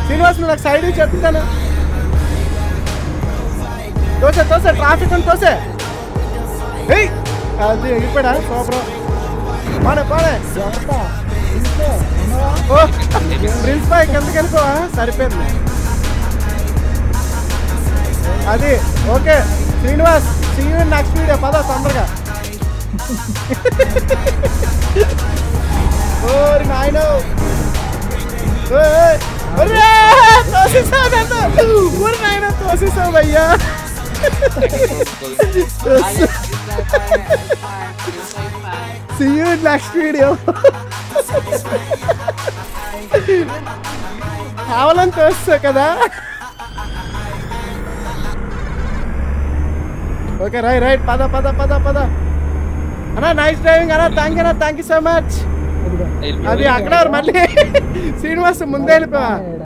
శ్రీనివాస్ నువ్వు నాకు సైడ్ చెప్తాను తోసే తోసే ట్రాఫిక్ అని తోసే ఏయ్ అది ఇప్పుడా సూపర్ పాడే పాడే ఓ ప్రిన్స్ బాయ్ కిందకి వెళ్ళిపోవా సరిపోయింది అది okay Srinivas see you next video పద తొందరగా ఓరి నాయన తోసేసావు నన్ను ఊరి నాయన తోసేసావు అయ్యా సీ యూ నెక్స్ట్ వీడియో కావాలని తోస్తావు కదా ఓకే రైట్ రైట్ పద పద పద పద అన్నా నైస్ డ్రైవింగ్ అన్నా థ్యాంక్ యూ అన్నా థ్యాంక్ యూ సో మచ్ అది అక్కడ మళ్ళీ శ్రీనివాస్ ముందే వెళ్ళిపోయా